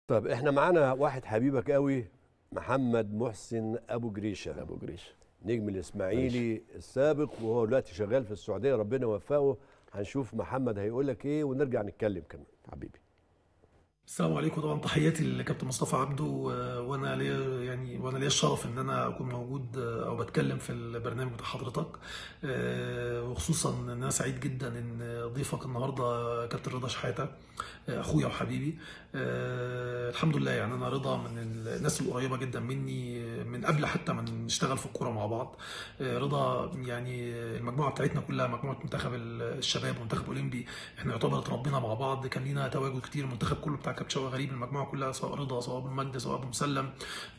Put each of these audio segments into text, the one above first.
طب احنا معانا واحد حبيبك قوي محمد محسن ابو جريشه ابو جريش نجم الاسماعيلي السابق وهو دلوقتي شغال في السعوديه ربنا يوفقه هنشوف محمد هيقول لك ايه ونرجع نتكلم كمان حبيبي السلام عليكم طبعا تحياتي لكابتن مصطفى عبده و- وانا ليا يعني وانا ليا الشرف ان انا اكون موجود او بتكلم في البرنامج بتاع حضرتك آه، وخصوصا ان انا سعيد جدا ان ضيفك النهارده كابتن رضا شحاته آه، اخويا وحبيبي آه، الحمد لله يعني انا رضا من الناس القريبه جدا مني من قبل حتى ما نشتغل في الكوره مع بعض آه، رضا يعني المجموعه بتاعتنا كلها مجموعه منتخب الشباب ومنتخب اولمبي احنا يعتبر اتربينا مع بعض كان لينا تواجد كتير المنتخب كله بتاع كابتن شوقي غريب المجموعه كلها سواء رضا سواء ابو مجد سواء ابو مسلم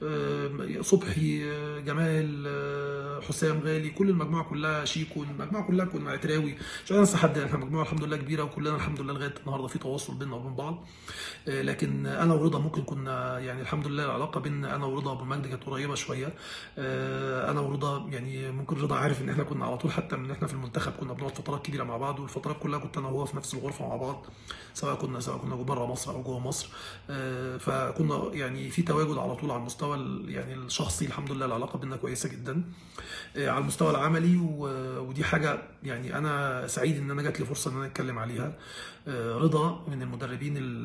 آه، صبحي آه، جمال آه، حسام غالي كل المجموعه كلها شيكو المجموعه كلها كنا عتراوي مش عايز انسى حد احنا مجموعه الحمد لله كبيره وكلنا الحمد لله لغايه النهارده في تواصل بيننا وبين بعض آه، لكن انا ورضا ممكن كنا يعني الحمد لله العلاقه بين انا ورضا وابو مجد كانت قريبه شويه آه، انا ورضا يعني ممكن رضا عارف ان احنا كنا على طول حتى من احنا في المنتخب كنا بنقعد فترات كبيره مع بعض والفترات كلها كنت انا وهو في نفس الغرفه مع بعض سواء كنا سواء كنا بره مصر او جوه مصر آه، فكنا يعني في تواجد على طول على المستوى ال- يعني الشخصي الحمد لله العلاقه بينا كويسه جدا آه، على المستوى العملي و- ودي حاجه يعني انا سعيد ان انا جات لي فرصه ان انا اتكلم عليها آه، رضا من المدربين ال-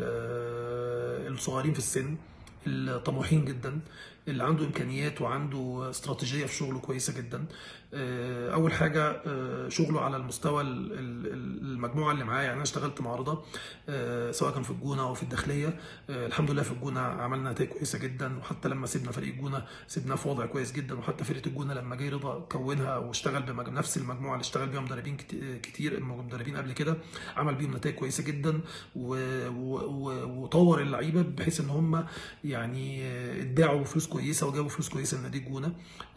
آه، الصغيرين في السن الطموحين جدا اللي عنده امكانيات وعنده استراتيجيه في شغله كويسه جدا آه، اول حاجه آه، شغله على المستوى ال- ال- ال- المجموعه اللي معايا يعني انا اشتغلت مع رضا آه، سواء كان في الجونه او في الداخليه آه، الحمد لله في الجونه عملنا نتائج كويسه جدا وحتى لما سيبنا فريق الجونه سيبناه في وضع كويس جدا وحتى فرقه الجونه لما جه رضا كونها واشتغل بنفس المجموعه اللي اشتغل بيها مدربين كت- كتير مدربين قبل كده عمل بيهم نتائج كويسه جدا و- و- و- وطور اللعيبه بحيث ان هم يعني آه، ادعوا فلوس كويسه وجابوا فلوس كويسه لنادي الجونه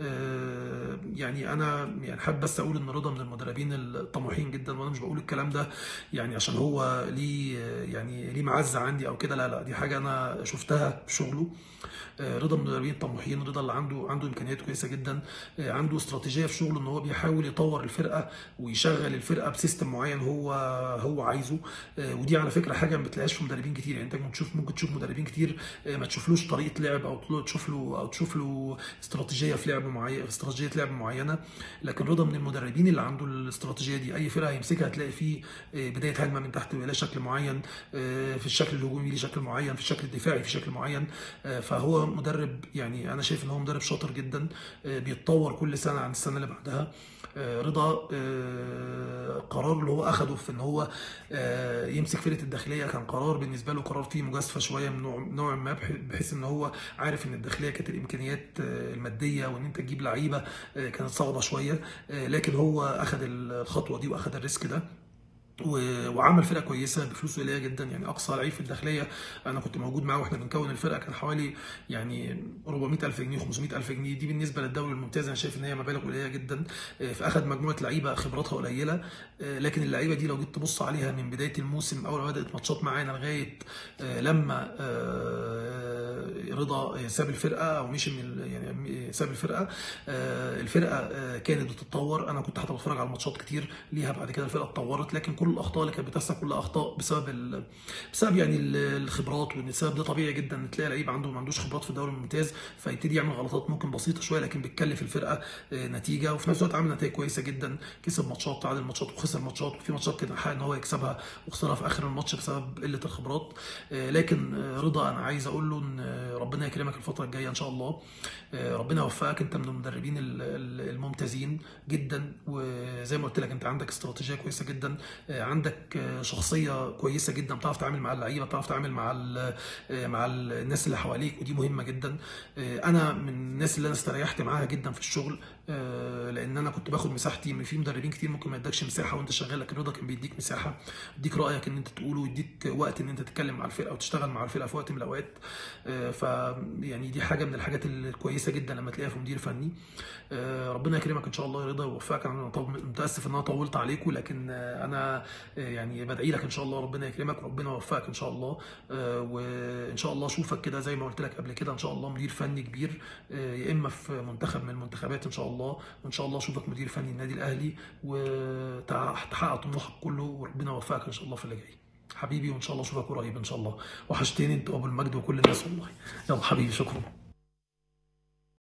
آه، يعني انا يعني حابب بس اقول ان رضا من المدربين الطموحين جدا وانا مش بقول الكلام ده يعني عشان هو ليه آه، يعني ليه معزه عندي او كده لا لا دي حاجه انا شفتها في شغله آه، رضا من المدربين الطموحين رضا اللي عنده عنده امكانيات كويسه جدا آه، عنده استراتيجيه في شغله ان هو بيحاول يطور الفرقه ويشغل الفرقه بسيستم معين هو هو عايزه آه، ودي على فكره حاجه ما بتلاقيهاش في مدربين كتير يعني انت ممكن تشوف ممكن تشوف مدربين كتير آه، ما تشوفلوش طريقه لعب او تشوف له او تشوف له استراتيجيه في لعب معين استراتيجيه لعب معينه لكن رضا من المدربين اللي عنده الاستراتيجيه دي اي فرقه هيمسكها هتلاقي فيه آه، بدايه هجمه من تحت لها شكل معين آه، في الشكل الهجومي ليه شكل معين في الشكل الدفاعي في شكل معين آه، فهو مدرب يعني انا شايف ان هو مدرب شاطر جدا آه، بيتطور كل سنه عن السنه اللي بعدها آه، رضا آه، قرار اللي هو اخده في ان هو آه، يمسك فرقه الداخليه كان قرار بالنسبه له قرار فيه مجازفه شويه من نوع نوع ما بح- بحيث ان هو عارف ان الداخليه كانت الامكانيات آه، الماديه وان انت تجيب لعيبه آه، كانت صعبه شويه آه، لكن هو اخذ الخطوه دي واخذ الريسك ده و- وعمل فرقه كويسه بفلوس قليله جدا يعني اقصى لعيب في الداخليه انا كنت موجود معاه واحنا بنكون الفرقه كان حوالي يعني 400 الف جنيه 500 الف جنيه دي بالنسبه للدوري الممتاز انا شايف ان هي مبالغ قليله جدا آه، فاخد مجموعه لعيبه خبراتها قليله آه، لكن اللعيبه دي لو جيت تبص عليها من بدايه الموسم اول ما بدات ماتشات معانا لغايه آه، لما آه، رضا ساب الفرقه او مشي من ال- يعني ساب الفرقه آه، الفرقه آه، كانت بتتطور انا كنت حتى بتفرج على ماتشات كتير ليها بعد كده الفرقه اتطورت لكن كل الاخطاء اللي كانت بتحصل كلها اخطاء بسبب ال... بسبب يعني ال- الخبرات وان السبب ده طبيعي جدا ان تلاقي لعيب عنده ما عندوش خبرات في الدوري الممتاز فيبتدي يعمل غلطات ممكن بسيطه شويه لكن بتكلف الفرقه آه، نتيجه وفي نفس الوقت عمل نتائج كويسه جدا كسب ماتشات تعادل ماتشات وخسر ماتشات وفي ماتشات كده حق ان هو يكسبها وخسرها في اخر الماتش بسبب قله الخبرات آه، لكن آه، رضا انا عايز اقول له ان آه، ربنا يكرمك الفتره الجايه ان شاء الله آه، ربنا يوفقك انت من المدربين ال- ال- الممتازين جدا وزي ما قلت لك انت عندك استراتيجيه كويسه جدا آه، عندك آه، شخصيه كويسه جدا بتعرف تتعامل مع اللعيبه بتعرف تتعامل مع ال- آه، مع ال- الناس اللي حواليك ودي مهمه جدا آه، انا من الناس اللي انا استريحت معاها جدا في الشغل آه، لان انا كنت باخد مساحتي في مدربين كتير ممكن ما يدكش مساحه وانت شغال لكن رضا كان بيديك مساحه يديك رايك ان انت تقوله ويديك وقت ان انت تتكلم مع الفرقه وتشتغل مع الفرقه في وقت من الاوقات آه، ف يعني دي حاجه من الحاجات الكويسه جدا لما تلاقيها في مدير فني آه، ربنا يكرمك ان شاء الله يا رضا ويوفقك انا طب- متاسف ان انا طولت عليكم لكن آه، انا آه، يعني بدعي لك ان شاء الله ربنا يكرمك وربنا يوفقك ان شاء الله آه، وان شاء الله اشوفك كده زي ما قلت لك قبل كده ان شاء الله مدير فني كبير آه، يا اما في منتخب من المنتخبات ان شاء الله وان شاء الله اشوفك مدير فني النادي الاهلي وتحقق طموحك كله وربنا يوفقك ان شاء الله في اللي جاي حبيبي وان شاء الله اشوفك قريب ان شاء الله وحشتني انت وابو المجد وكل الناس والله يلا حبيبي شكرا